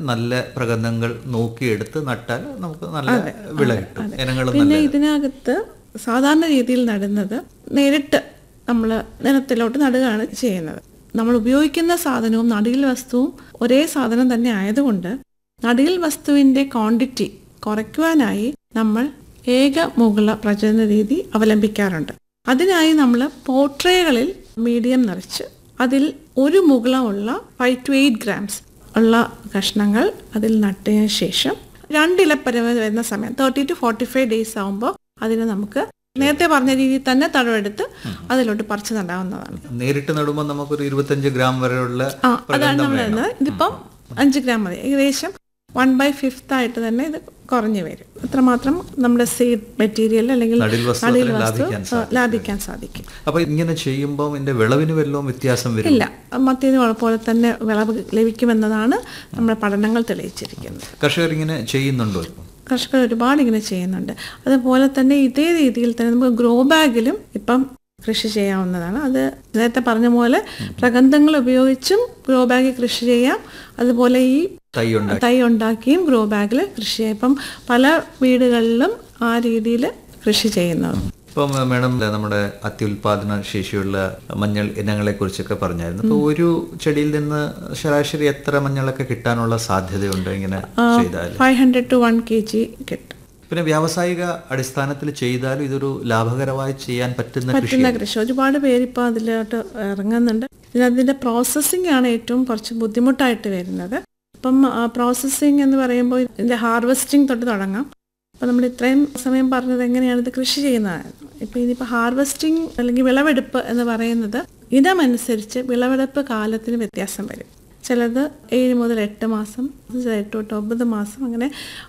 നല്ല പ്രകന്ധങ്ങൾ നോക്കിയെടുത്ത് നട്ടാൽ നമുക്ക് നല്ല വിള കിട്ടും ഇനങ്ങളും പിന്നെ നല്ല ഇതിനകത്ത് സാധാരണ രീതിയിൽ നടുന്നത് നേരിട്ട് നമ്മൾ നിലത്തിലോട്ട് നടുകയാണ് ചെയ്യുന്നത് നമ്മൾ ഉപയോഗിക്കുന്ന സാധനവും നടിയിൽ വസ്തുവും ഒരേ സാധനം തന്നെ ആയതുകൊണ്ട് നടിയിൽ വസ്തുവിൻ്റെ ക്വാണ്ടിറ്റി കുറയ്ക്കുവാനായി നമ്മൾ ഏക മുകുള പ്രചരണ രീതി അവലംബിക്കാറുണ്ട് അതിനായി നമ്മൾ പോട്രേകളിൽ മീഡിയം നിറച്ച് അതിൽ ഒരു മുകുളമുള്ള ഫൈവ് ടു എയ്റ്റ് ഗ്രാംസ് ഉള്ള കഷ്ണങ്ങൾ അതിൽ നട്ടതിന് ശേഷം രണ്ടിലപ്പരവ് വരുന്ന സമയം thirty to forty five days ആകുമ്പോൾ അതിന് നമുക്ക് നേരത്തെ പറഞ്ഞ രീതിയിൽ തന്നെ തടവെടുത്ത് അതിലോട്ട് പറിച്ച് നടാവുന്നതാണ് നേരിട്ട് നടുമ്പോൾ നമുക്കൊരു ഇരുപത്തഞ്ച് ഗ്രാം വരെയുള്ള ആ അതാണ് പ്രകന്ധം നമ്മൾ വേണം ഇടുന്നത് ഇതിപ്പം അഞ്ച് ഗ്രാം മതി ഏകദേശം വൺ ബൈ ഫിഫ്ത്ത് ആയിട്ട് തന്നെ ഇത് കുറഞ്ഞു വരും അത്രമാത്രം നമ്മുടെ സീഡ് മെറ്റീരിയൽ അല്ലെങ്കിൽ നടിൽ വസ്തു നടിയിൽ അത്രയും വസ്തു ലാഭിക്കാൻ ആ, ലാഭിക്കാൻ സാധിക്കും അപ്പൊ ഇങ്ങനെ ചെയ്യുമ്പോൾ ഇതിന്റെ വിളവിന് വല്ലതും വ്യത്യാസം വരും ഇല്ല മറ്റേത് പോലെ തന്നെ വിളവ് ലഭിക്കുമെന്നതാണ് നമ്മുടെ പഠനങ്ങൾ തെളിയിച്ചിരിക്കുന്നത് കർഷകർ ഇങ്ങനെ ചെയ്യുന്നുണ്ടോ ഇപ്പം കർഷകർ ഒരുപാട് ഇങ്ങനെ ചെയ്യുന്നുണ്ട് അതുപോലെ തന്നെ ഇതേ രീതിയിൽ തന്നെ നമുക്ക് ഗ്രോ ബാഗിലും ഇപ്പം കൃഷി ചെയ്യാവുന്നതാണ് അത് നേരത്തെ പറഞ്ഞ പോലെ പ്രഗന്ധങ്ങൾ ഉപയോഗിച്ചും ഗ്രോ ബാഗ് കൃഷി ചെയ്യാം അതുപോലെ ഈ തൈ ഉണ്ടാക്കി തൈ ഉണ്ടാക്കിയും ഗ്രോ ബാഗിൽ കൃഷി ചെയ്യാം ഇപ്പം പല വീടുകളിലും ആ രീതിയിൽ കൃഷി ചെയ്യുന്നത് ഇപ്പം മേഡം നമ്മുടെ അത്യുൽപാദന ശേഷിയുള്ള മഞ്ഞൾ ഇനങ്ങളെ കുറിച്ചൊക്കെ പറഞ്ഞായിരുന്നു അപ്പൊ ഒരു ചെടിയിൽ നിന്ന് ശരാശരി എത്ര മഞ്ഞളൊക്കെ കിട്ടാനുള്ള സാധ്യതയുണ്ട് ഇങ്ങനെ ചെയ്താൽ five hundred to one K G കിട്ടും പിന്നെ വ്യാവസായിക അടിസ്ഥാനത്തിൽ ചെയ്താലും ഇതൊരു ലാഭകരമായി ചെയ്യാൻ പറ്റുന്ന കൃഷി പറ്റുന്ന കൃഷി ഒരുപാട് പേര് ഇപ്പോൾ അതിലോട്ട് ഇറങ്ങുന്നുണ്ട് പിന്നെ അതിൻ്റെ പ്രോസസ്സിംഗ് ആണ് ഏറ്റവും കുറച്ച് ബുദ്ധിമുട്ടായിട്ട് വരുന്നത് ഇപ്പം പ്രോസസ്സിംഗ് എന്ന് പറയുമ്പോൾ ഇതിൻ്റെ ഹാർവെസ്റ്റിംഗ് തൊട്ട് തുടങ്ങാം അപ്പോൾ നമ്മൾ ഇത്രയും സമയം പറഞ്ഞത് എങ്ങനെയാണ് ഇത് കൃഷി ചെയ്യുന്നതായിരുന്നു ഇപ്പോൾ ഇനിയിപ്പോൾ ഹാർവെസ്റ്റിംഗ് അല്ലെങ്കിൽ വിളവെടുപ്പ് എന്ന് പറയുന്നത് ഇതമനുസരിച്ച് വിളവെടുപ്പ് കാലത്തിന് വ്യത്യാസം വരും ചിലത് ഏഴ് മുതൽ എട്ട് മാസം ചിലത് എട്ട് തൊട്ട് ഒമ്പത് മാസം അങ്ങനെ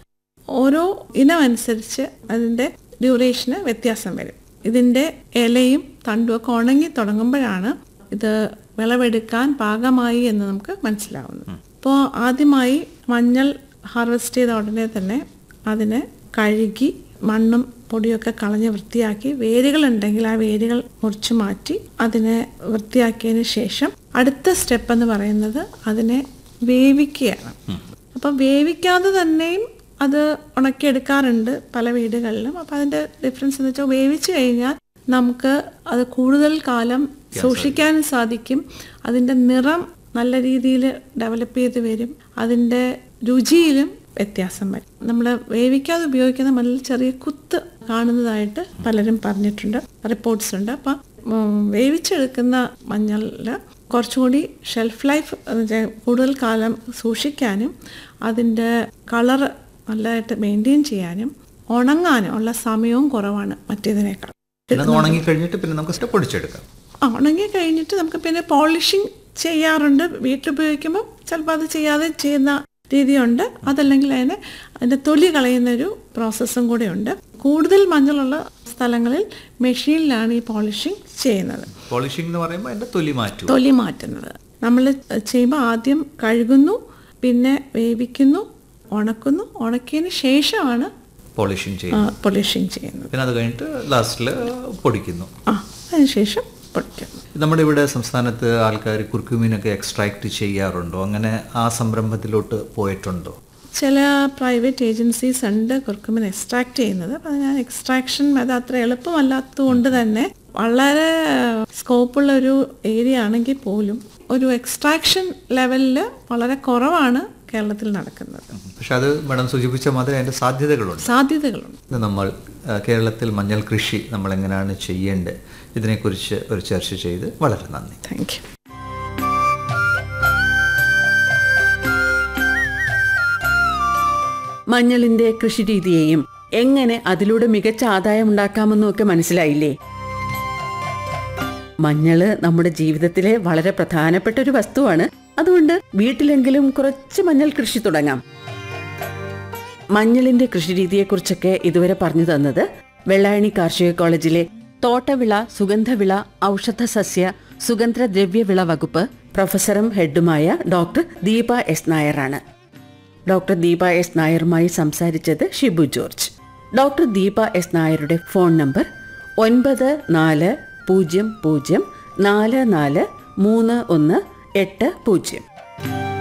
ഓരോ ഇനം അനുസരിച്ച് അതിൻ്റെ ഡ്യൂറേഷന് വ്യത്യാസം വരും ഇതിൻ്റെ ഇലയും തണ്ടും ഒക്കെ ഉണങ്ങി തുടങ്ങുമ്പോഴാണ് ഇത് വിളവെടുക്കാൻ പാകമായി എന്ന് നമുക്ക് മനസ്സിലാവുന്നത് അപ്പോൾ ആദ്യമായി മഞ്ഞൾ ഹാർവെസ്റ്റ് ചെയ്ത ഉടനെ തന്നെ അതിനെ കഴുകി മണ്ണും പൊടിയൊക്കെ കളഞ്ഞ് വൃത്തിയാക്കി വേരുകളുണ്ടെങ്കിൽ ആ വേരുകൾ മുറിച്ച് മാറ്റി അതിനെ വൃത്തിയാക്കിയതിന് ശേഷം അടുത്ത സ്റ്റെപ്പ് എന്ന് പറയുന്നത് അതിനെ വേവിക്കുകയാണ് അപ്പം വേവിക്കാതെ തന്നെയും അത് ഉണക്കിയെടുക്കാറുണ്ട് പല വീടുകളിലും അപ്പം അതിൻ്റെ ഡിഫറൻസ് എന്ന് വെച്ചാൽ വേവിച്ച് കഴിഞ്ഞാൽ നമുക്ക് അത് കൂടുതൽ കാലം സൂക്ഷിക്കാനും സാധിക്കും അതിൻ്റെ നിറം നല്ല രീതിയിൽ ഡെവലപ്പ് ചെയ്ത് വരും അതിൻ്റെ രുചിയിലും വ്യത്യാസം വരും നമ്മൾ വേവിക്കാതെ ഉപയോഗിക്കുന്ന മണ്ണിൽ ചെറിയ കുത്ത് കാണുന്നതായിട്ട് പലരും പറഞ്ഞിട്ടുണ്ട് റിപ്പോർട്ട്സ് ഉണ്ട് അപ്പം ഉം, വേവിച്ചെടുക്കുന്ന മഞ്ഞളിൽ കുറച്ചുകൂടി ഷെൽഫ് ലൈഫ് എന്ന് വെച്ചാൽ കൂടുതൽ കാലം സൂക്ഷിക്കാനും അതിൻ്റെ കളറ് നല്ലതായിട്ട് മെയിൻറ്റെയിൻ ചെയ്യാനും ഉണങ്ങാനും ഉള്ള സമയവും കുറവാണ് മറ്റേതിനേക്കാൾ പിന്നെ അത് ഉണങ്ങി കഴിഞ്ഞിട്ട് പിന്നെ നമുക്ക് സ്റ്റെപ്പ് ഒടിച്ചെടുക്കാം ആ, ഉണങ്ങി കഴിഞ്ഞിട്ട് നമുക്ക് പിന്നെ പോളിഷിങ് ചെയ്യാറുണ്ട് വീട്ടിൽ ഉപയോഗിക്കുമ്പോൾ ചിലപ്പോൾ അത് ചെയ്യാതെ ചെയ്യുന്ന രീതിയുണ്ട് അതല്ലെങ്കിൽ അതിനെ അതിൻ്റെ തൊലി കളയുന്ന ഒരു പ്രോസസ്സും കൂടെ ഉണ്ട് കൂടുതൽ മഞ്ഞളുള്ള സ്ഥലങ്ങളിൽ മെഷീനിലാണ് ഈ പോളിഷിങ് ചെയ്യുന്നത് പോളിഷിംഗ് എന്ന് പറയുമ്പോൾ അതിന്റെ തൊലി മാറ്റും തൊലി മാറ്റുന്നത് നമ്മൾ ചെയ്യുമ്പോൾ ആദ്യം കഴുകുന്നു പിന്നെ വേവിക്കുന്നു ഉണക്കുന്നു ഉണക്കിയതിന് ശേഷമാണ് പോളിഷിംഗ് ചെയ്യും പോളിഷിങ് ചെയ്യുന്നത് പിന്നെ അത് കഴിഞ്ഞിട്ട് ലാസ്റ്റിൽ പൊടിക്കുന്നു ആ അതിനുശേഷം പൊടിക്കുന്നു നമ്മുടെ ഇവിടെ സംസ്ഥാനത്ത് ആൾക്കാർ കുർക്കുമീനൊക്കെ എക്സ്ട്രാക്ട് ചെയ്യാറുണ്ടോ അങ്ങനെ ആ സംരംഭത്തിലോട്ട് പോയിട്ടുണ്ടോ ചില പ്രൈവറ്റ് ഏജൻസീസ് ഉണ്ട് കുർക്കുമിൻ എക്സ്ട്രാക്ട് ചെയ്യുന്നത് അപ്പം ഞാൻ എക്സ്ട്രാക്ഷൻ അത് അത്ര എളുപ്പമല്ലാത്തതുകൊണ്ട് തന്നെ വളരെ സ്കോപ്പുള്ള ഒരു ഏരിയ ആണെങ്കിൽ പോലും ഒരു എക്സ്ട്രാക്ഷൻ ലെവലിൽ വളരെ കുറവാണ് കേരളത്തിൽ നടക്കുന്നത് പക്ഷെ അത് മാഡം സൂചിപ്പിച്ച മാതിരി അതിന്റെ സാധ്യതകളുണ്ട് സാധ്യതകളുണ്ട് ഇന്ന് നമ്മൾ ആ, കേരളത്തിൽ മഞ്ഞൾ കൃഷി നമ്മൾ എങ്ങനെയാണ് ചെയ്യേണ്ടത് ഇതിനെക്കുറിച്ച് ഒരു ചർച്ച ചെയ്ത് വളരെ നന്ദി താങ്ക് യു മഞ്ഞളിന്റെ കൃഷിരീതിയെയും എങ്ങനെ അതിലൂടെ മികച്ച ആദായം ഉണ്ടാക്കാമെന്നും ഒക്കെ മനസ്സിലായില്ലേ മഞ്ഞള് നമ്മുടെ ജീവിതത്തിലെ വളരെ പ്രധാനപ്പെട്ട ഒരു വസ്തുവാണ് അതുകൊണ്ട് വീട്ടിലെങ്കിലും കുറച്ച് മഞ്ഞൾ കൃഷി തുടങ്ങാം മഞ്ഞളിന്റെ കൃഷിരീതിയെക്കുറിച്ചൊക്കെ ഇതുവരെ പറഞ്ഞു തന്നത് വെള്ളായണി കാർഷിക കോളേജിലെ തോട്ടവിള സുഗന്ധവിള ഔഷധ സസ്യ സുഗന്ധദ്രവ്യവിള വകുപ്പ് പ്രൊഫസറും ഹെഡുമായ ഡോക്ടർ ദീപ എസ് നായരാണ് ഡോക്ടർ ദീപ എസ് നായരുമായി സംസാരിച്ചത് Shibu George doctor Deepa S നായരുടെ ഫോൺ നമ്പർ ഒൻപത് നാല് പൂജ്യം പൂജ്യം നാല് നാല് മൂന്ന് ഒന്ന് എട്ട് പൂജ്യം